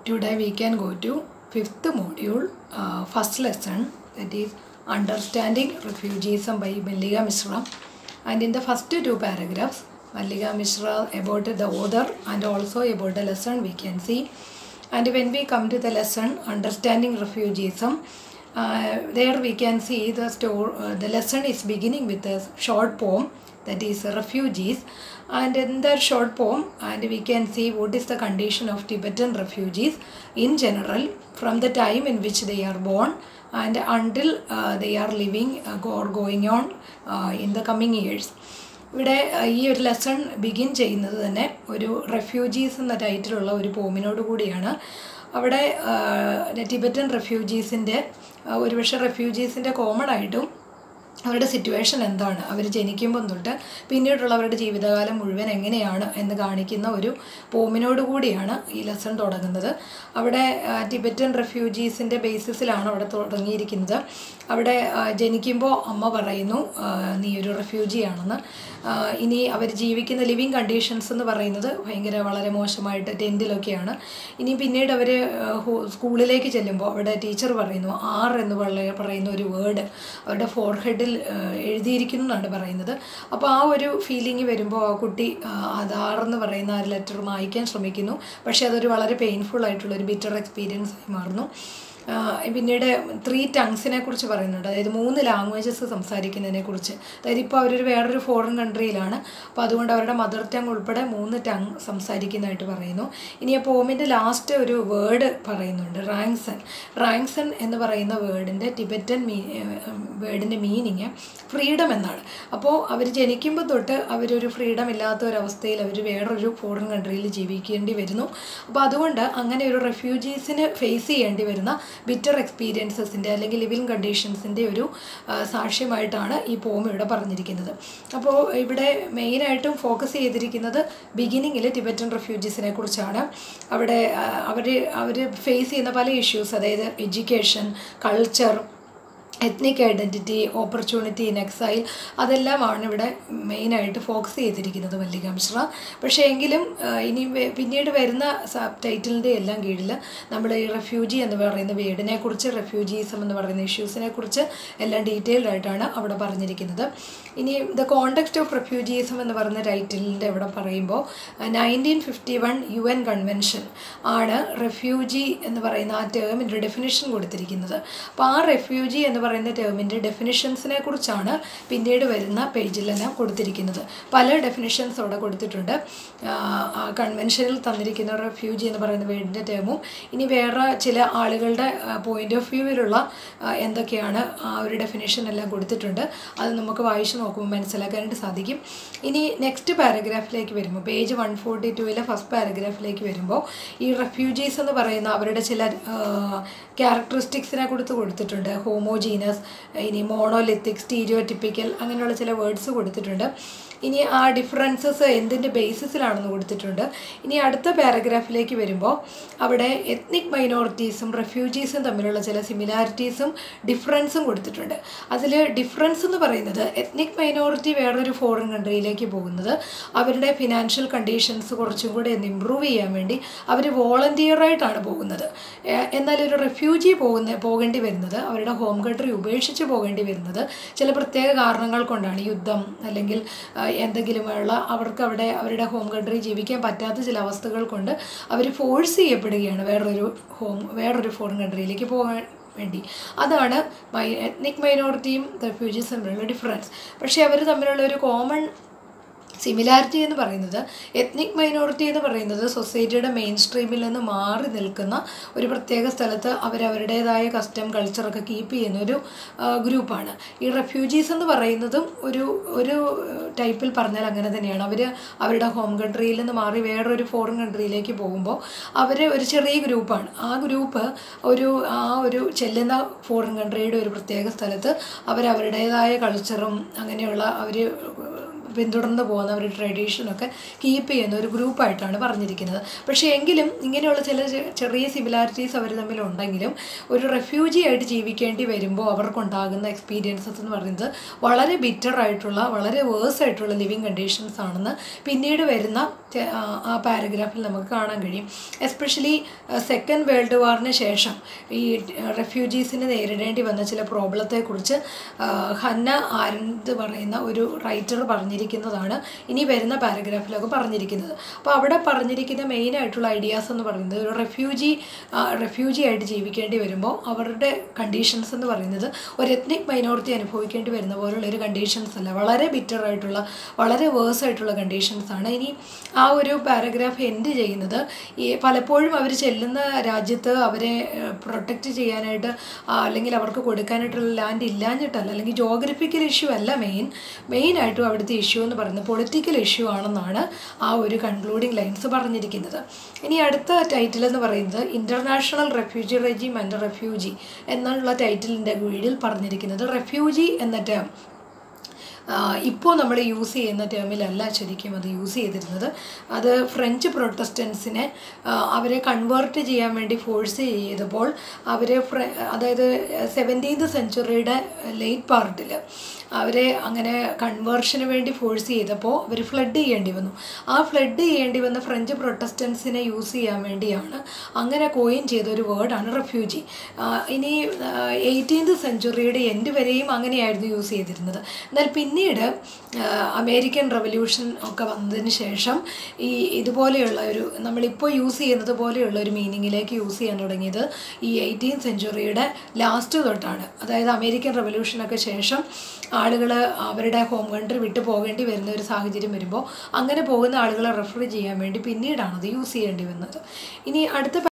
Today we can go to fifth module, uh, first lesson that is Understanding Refugeeism by Mallika Mishra. And in the first two paragraphs, Mallika Mishra about the author and also about the lesson we can see. And when we come to the lesson Understanding Refugeeism, uh, there we can see the store. Uh, the lesson is beginning with a short poem that is refugees and in that short poem and we can see what is the condition of tibetan refugees in general from the time in which they are born and until uh, they are living uh, go- or going on uh, in the coming years ഇവിടെ അഹ്, ഈ ഒരു lesson begin ചെയ്യുന്നത് തന്നെ ഒരു refugees എന്ന ടൈറ്റിലുള്ള ഒരു പോമിനോട് കൂടിയാണ് അവിടെ ആഹ്, ടിബറ്റൻ റെഫ്യൂജീസിൻ്റെ ഒരുപക്ഷെ റെഫ്യൂജീസിൻ്റെ കോമൺ ആയിട്ടും അവരുടെ സിറ്റുവേഷൻ എന്താണ് അവർ ജനിക്കുമ്പം തൊട്ട് പിന്നീടുള്ള അവരുടെ ജീവിതകാലം മുഴുവൻ എങ്ങനെയാണ് എന്ന് കാണിക്കുന്ന ഒരു പോമിനോട് കൂടിയാണ് ഈ ലെസൺ തുടങ്ങുന്നത് അവിടെ ആ, ടിബറ്റൻ റെഫ്യൂജീസിൻ്റെ ബേസിസിലാണ് അവിടെ തുടങ്ങിയിരിക്കുന്നത് അവിടെ ആ, ജനിക്കുമ്പോൾ അമ്മ പറയുന്നു ആ, നീ ഒരു റെഫ്യൂജിയാണെന്ന് ആ, ഇനി അവർ ജീവിക്കുന്ന ലിവിങ് കണ്ടീഷൻസ് എന്ന് പറയുന്നത് ഭയങ്കര വളരെ മോശമായിട്ട് ടെൻറ്റിലൊക്കെയാണ് ഇനി പിന്നീട് അവർ സ്കൂളിലേക്ക് ചെല്ലുമ്പോൾ അവിടെ ടീച്ചർ പറയുന്നു ആർ എന്ന് പറയ- പറയുന്ന ഒരു വേർഡ് അവരുടെ ഫോർഹെഡിൽ എഴുതിയിരിക്കുന്നു എന്നാണ് പറയുന്നത് അപ്പോൾ ആ ഒരു ഫീലിംഗ് വരുമ്പോൾ ആ കുട്ടി ആ, അത് ആർ എന്ന് പറയുന്ന ആ ലെറ്റർ മായ്ക്കാൻ ശ്രമിക്കുന്നു പക്ഷേ അതൊരു വളരെ പെയിൻഫുൾ ആയിട്ടുള്ള ഒരു ബിറ്റർ എക്സ്പീരിയൻസ് ആയി മാറുന്നു ആ, പിന്നീട് ത്രീ ടങ്സിനെ കുറിച്ച് പറയുന്നുണ്ട് അതായത് മൂന്ന് ലാംഗ്വേജസ് സംസാരിക്കുന്നതിനെ കുറിച്ച് അതായത് ഇപ്പോൾ അവരൊരു വേറൊരു ഫോറിൻ കൺട്രിയിലാണ് അപ്പോൾ അതുകൊണ്ട് അവരുടെ മദർ ടങ് ഉൾപ്പെടെ മൂന്ന് ടങ് സംസാരിക്കുന്നതായിട്ട് പറയുന്നു ഇനി ആ പോമിൻ്റെ ലാസ്റ്റ് ഒരു വേർഡ് പറയുന്നുണ്ട് റാങ്സൺ റാങ്സൺ എന്ന് പറയുന്ന വേർഡിൻ്റെ ടിബറ്റൻ മീ വേർഡിൻ്റെ മീനിങ് ഫ്രീഡം എന്നാണ് അപ്പോൾ അവർ ജനിക്കുമ്പോൾ തൊട്ട് അവരൊരു ഫ്രീഡം ഇല്ലാത്ത ഒരവസ്ഥയിൽ അവർ വേറൊരു ഫോറിൻ കൺട്രിയിൽ ജീവിക്കേണ്ടി വരുന്നു അപ്പോൾ അതുകൊണ്ട് അങ്ങനെ ഒരു റെഫ്യൂജീസിന് ഫേസ് ചെയ്യേണ്ടി വരുന്ന ബിറ്റർ എക്സ്പീരിയൻസസിൻ്റെ അല്ലെങ്കിൽ ലിവിങ് കണ്ടീഷൻസിൻ്റെ ഒരു ആ, സാക്ഷ്യമായിട്ടാണ് ഈ പോം ഇവിടെ പറഞ്ഞിരിക്കുന്നത് അപ്പോൾ ഇവിടെ മെയിനായിട്ടും ഫോക്കസ് ചെയ്തിരിക്കുന്നത് ബിഗിനിങ്ങിൽ ടിബറ്റൻ റെഫ്യൂജീസിനെ കുറിച്ചാണ് അവിടെ അവർ അവർ ഫേസ് ചെയ്യുന്ന പല ഇഷ്യൂസ് അതായത് education culture ethnic identity opportunity in exile അതെല്ലാമാണ് ഇവിടെ മെയിനായിട്ട് ഫോക്കസ് ചെയ്തിരിക്കുന്നത് മല്ലിക മിശ്ര പക്ഷേ എങ്കിലും ആ, ഇനി വെ- പിന്നീട് വരുന്ന സബ് ടൈറ്റിലിൻ്റെ എല്ലാം കീഴിൽ നമ്മൾ ഈ റെഫ്യൂജി എന്ന് പറയുന്ന വീടിനെ കുറിച്ച് റെഫ്യൂജീസം എന്ന് പറയുന്ന ഇഷ്യൂസിനെ കുറിച്ച് എല്ലാം ഡീറ്റെയിൽഡ് ആയിട്ടാണ് അവിടെ പറഞ്ഞിരിക്കുന്നത് ഇനി ദ കോണ്ടെക്സ്റ്റ് ഓഫ് റെഫ്യൂജീസം എന്ന് പറയുന്ന ടൈറ്റിലിൻ്റെ ഇവിടെ പറയുമ്പോൾ nineteen fifty one U N convention ആണ് റെഫ്യൂജി എന്ന് പറയുന്ന ആ ടേമിൻ്റെ ഡെഫിനിഷൻ കൊടുത്തിരിക്കുന്നത് അപ്പോൾ ആ റെഫ്യൂജി എന്ന് പറയുന്ന ടേമിൻ്റെ ഡെഫിനിഷൻസിനെ കുറിച്ചാണ് പിന്നീട് വരുന്ന പേജിലെല്ലാം കൊടുത്തിരിക്കുന്നത് പല ഡെഫിനിഷൻസ് അവിടെ കൊടുത്തിട്ടുണ്ട് ആ കൺവെൻഷനിൽ തന്നിരിക്കുന്ന റെഫ്യൂജി എന്ന് പറയുന്ന വേർഡിൻ്റെ ടേമും ഇനി വേറെ ചില ആളുകളുടെ പോയിന്റ് ഓഫ് വ്യൂവിലുള്ള എന്തൊക്കെയാണ് ആ ഒരു ഡെഫിനേഷൻ എല്ലാം കൊടുത്തിട്ടുണ്ട് അത് നമുക്ക് വായിച്ച് നോക്കുമ്പോൾ മനസ്സിലാക്കാനായിട്ട് സാധിക്കും ഇനി നെക്സ്റ്റ് പാരഗ്രാഫിലേക്ക് വരുമ്പോൾ പേജ് വൺ ഫോർട്ടി ടുവിലെ ഫസ്റ്റ് പാരഗ്രാഫിലേക്ക് വരുമ്പോൾ ഈ റെഫ്യൂജീസ് എന്ന് പറയുന്ന അവരുടെ ചില ക്യാരക്ടറിസ്റ്റിക്സിനെ കൊടുത്ത് കൊടുത്തിട്ടുണ്ട് ഹോമോജീനസ് ഇനി മോണോലിത്തിക് സ്റ്റീരിയോ ടിപ്പിക്കൽ അങ്ങനെയുള്ള ചില വേർഡ്സ് കൊടുത്തിട്ടുണ്ട് ഇനി ആ ഡിഫറൻസസ് എന്തിൻ്റെ ബേസിസിലാണെന്ന് കൊടുത്തിട്ടുണ്ട് ഇനി അടുത്ത പാരഗ്രാഫിലേക്ക് വരുമ്പോൾ അവിടെ എത്നിക് മൈനോറിറ്റീസും റെഫ്യൂജീസും തമ്മിലുള്ള ചില സിമിലാരിറ്റീസും ഡിഫറൻസും കൊടുത്തിട്ടുണ്ട് അതിൽ ഡിഫറൻസ് എന്ന് പറയുന്നത് എത്നിക് മൈനോറിറ്റി വേറൊരു ഫോറിൻ കൺട്രിയിലേക്ക് പോകുന്നത് അവരുടെ ഫിനാൻഷ്യൽ കണ്ടീഷൻസ് കുറച്ചും കൂടി ഒന്ന് ഇമ്പ്രൂവ് ചെയ്യാൻ വേണ്ടി അവർ വോളണ്ടിയറായിട്ടാണ് പോകുന്നത് ഏഹ് എന്നാൽ ഒരു റെഫ്യൂജി പോകുന്ന പോകേണ്ടി വരുന്നത് അവരുടെ ഹോം കൺട്രി ഉപേക്ഷിച്ച് പോകേണ്ടി വരുന്നത് ചില പ്രത്യേക കാരണങ്ങൾ കൊണ്ടാണ് യുദ്ധം അല്ലെങ്കിൽ ആ, എന്തെങ്കിലുമുള്ള അവർക്ക് അവിടെ അവരുടെ ഹോം കൺട്രി ജീവിക്കാൻ പറ്റാത്ത ചില അവസ്ഥകൾ കൊണ്ട് അവർ ഫോഴ്സ് ചെയ്യപ്പെടുകയാണ് വേറൊരു ഹോം വേറൊരു ഫോറിൻ കൺട്രിയിലേക്ക് പോകാൻ വേണ്ടി അതാണ് മൈ എത്നിക് മൈനോറിറ്റിയും റെഫ്യൂജീസും തമ്മിലുള്ള ഡിഫറൻസ് പക്ഷേ അവർ തമ്മിലുള്ള ഒരു കോമൺ സിമിലാരിറ്റി എന്ന് പറയുന്നത് എത്നിക് മൈനോറിറ്റി എന്ന് പറയുന്നത് സൊസൈറ്റിയുടെ മെയിൻ സ്ട്രീമിൽ നിന്ന് മാറി നിൽക്കുന്ന ഒരു പ്രത്യേക സ്ഥലത്ത് അവരവരുടേതായ കസ്റ്റം കൾച്ചറൊക്കെ കീപ്പ് ചെയ്യുന്ന ഒരു ആ, ഗ്രൂപ്പാണ് ഈ റെഫ്യൂജീസ് എന്ന് പറയുന്നതും ഒരു ഒരു ടൈപ്പിൽ പറഞ്ഞാൽ അങ്ങനെ തന്നെയാണ് അവർ അവരുടെ ഹോം കൺട്രിയിൽ നിന്ന് മാറി വേറൊരു ഫോറിൻ കൺട്രിയിലേക്ക് പോകുമ്പോൾ അവർ ഒരു ചെറിയ ഗ്രൂപ്പാണ് ആ ഗ്രൂപ്പ് ഒരു ആ ഒരു ചെല്ലുന്ന ഫോറിൻ കൺട്രിയുടെ ഒരു പ്രത്യേക സ്ഥലത്ത് അവരവരുടേതായ കൾച്ചറും അങ്ങനെയുള്ള അവർ പിന്തുടർന്ന് പോകുന്ന ഒരു ട്രഡീഷനൊക്കെ കീപ്പ് ചെയ്യുന്ന ഒരു ഗ്രൂപ്പായിട്ടാണ് പറഞ്ഞിരിക്കുന്നത് പക്ഷേ എങ്കിലും ഇങ്ങനെയുള്ള ചില ചെ- ചെറിയ സിമിലാരിറ്റീസ് അവർ തമ്മിലുണ്ടെങ്കിലും ഒരു റെഫ്യൂജി ആയിട്ട് ജീവിക്കേണ്ടി വരുമ്പോൾ അവർക്കുണ്ടാകുന്ന എക്സ്പീരിയൻസസ് എന്ന് പറയുന്നത് വളരെ ബിറ്റർ ആയിട്ടുള്ള വളരെ വേഴ്സ് ആയിട്ടുള്ള ലിവിങ് കണ്ടീഷൻസ് ആണെന്ന് പിന്നീട് വരുന്ന ചെ- ആ, ആ പാരഗ്രാഫിൽ നമുക്ക് കാണാൻ കഴിയും എസ്പെഷ്യലി സെക്കൻഡ് വേൾഡ് വാറിന് ശേഷം ഈ റെഫ്യൂജീസിന് നേരിടേണ്ടി വന്ന ചില പ്രോബ്ലത്തെക്കുറിച്ച് ആ, ഹന്ന ആരന്ത് പറയുന്ന ഒരു റൈറ്റർ പറഞ്ഞിരിക്കുന്നതാണ് ഇനി വരുന്ന പാരഗ്രാഫിലൊക്കെ പറഞ്ഞിരിക്കുന്നത് അപ്പോൾ അവിടെ പറഞ്ഞിരിക്കുന്ന മെയിൻ ആയിട്ടുള്ള ഐഡിയാസ് എന്ന് പറയുന്നത് ഒരു റെഫ്യൂജി റെഫ്യൂജി ആയിട്ട് ജീവിക്കേണ്ടി വരുമ്പോൾ അവരുടെ കണ്ടീഷൻസ് എന്ന് പറയുന്നത് ഒരു എത്നിക് മൈനോറിറ്റി അനുഭവിക്കേണ്ടി വരുന്ന പോലുള്ള ഒരു കണ്ടീഷൻസ് അല്ല വളരെ ബിറ്റർ ആയിട്ടുള്ള വളരെ വേഴ്സ് ആയിട്ടുള്ള കണ്ടീഷൻസ് ആണ് ഇനി ആ ഒരു പാരഗ്രാഫ് എൻഡ് ചെയ്യുന്നത് ഈ പലപ്പോഴും അവർ ചെല്ലുന്ന രാജ്യത്ത് അവരെ പ്രൊട്ടക്റ്റ് ചെയ്യാനായിട്ട് ആ, അല്ലെങ്കിൽ അവർക്ക് കൊടുക്കാനായിട്ടുള്ള ലാൻഡ് ഇല്ലാഞ്ഞിട്ടല്ല അല്ലെങ്കിൽ ജോഗ്രഫിക്കൽ ഇഷ്യൂ അല്ല മെയിൻ മെയിനായിട്ടും അവിടുത്തെ ഇഷ്യൂ എന്ന് പറയുന്നത് പൊളിറ്റിക്കൽ ഇഷ്യൂ ആണെന്നാണ് ആ ഒരു കൺക്ലൂഡിങ് ലൈൻസ് പറഞ്ഞിരിക്കുന്നത് ഇനി അടുത്ത ടൈറ്റിൽ എന്ന് പറയുന്നത് international refugee regime and refugee എന്നുള്ള ടൈറ്റിലിൻ്റെ കീഴിൽ പറഞ്ഞിരിക്കുന്നത് റെഫ്യൂജി എന്ന ടേം ഇപ്പോൾ നമ്മൾ യൂസ് ചെയ്യുന്ന ടേമിലല്ല ശരിക്കും അത് യൂസ് ചെയ്തിരുന്നത് അത് ഫ്രഞ്ച് പ്രൊട്ടസ്റ്റൻസിനെ അവരെ കൺവേർട്ട് ചെയ്യാൻ വേണ്ടി ഫോഴ്സ് ചെയ്തപ്പോൾ അവർ അതായത് സെവൻറ്റീൻത് സെഞ്ചുറിയുടെ ലേറ്റ് പാർട്ടിൽ അവരെ അങ്ങനെ കൺവേർഷന് വേണ്ടി ഫോഴ്സ് ചെയ്തപ്പോൾ അവർ ഫ്ലഡ് ചെയ്യേണ്ടി വന്നു ആ ഫ്ലഡ് ചെയ്യേണ്ടി വന്ന ഫ്രഞ്ച് പ്രൊട്ടസ്റ്റൻസിനെ യൂസ് ചെയ്യാൻ വേണ്ടിയാണ് അങ്ങനെ കോയിൻ ചെയ്ത ഒരു വേർഡാണ് റെഫ്യൂജി ഇനി എയ്റ്റീൻത് സെഞ്ചുറിയുടെ എൻഡ് വരെയും അങ്ങനെയായിരുന്നു യൂസ് ചെയ്തിരുന്നത് എന്നാൽ പിന്നീട് ആ, അമേരിക്കൻ റവല്യൂഷൻ ഒക്കെ വന്നതിന് ശേഷം ഈ ഇതുപോലെയുള്ള ഒരു നമ്മളിപ്പോൾ യൂസ് ചെയ്യുന്നത് പോലെയുള്ള ഒരു മീനിങ്ങിലേക്ക് യൂസ് ചെയ്യാൻ തുടങ്ങിയത് ഈ എയ്റ്റീൻ സെഞ്ചുറിയുടെ ലാസ്റ്റ് തൊട്ടാണ് അതായത് അമേരിക്കൻ റവല്യൂഷനൊക്കെ ശേഷം ആളുകൾ അവരുടെ ഹോം കൺട്രി വിട്ടു പോകേണ്ടി വരുന്ന ഒരു സാഹചര്യം വരുമ്പോൾ അങ്ങനെ പോകുന്ന ആളുകളെ റെഫർ ചെയ്യാൻ വേണ്ടി പിന്നീടാണ് അത് യൂസ് ചെയ്യേണ്ടി വന്നത് ഇനി അടുത്ത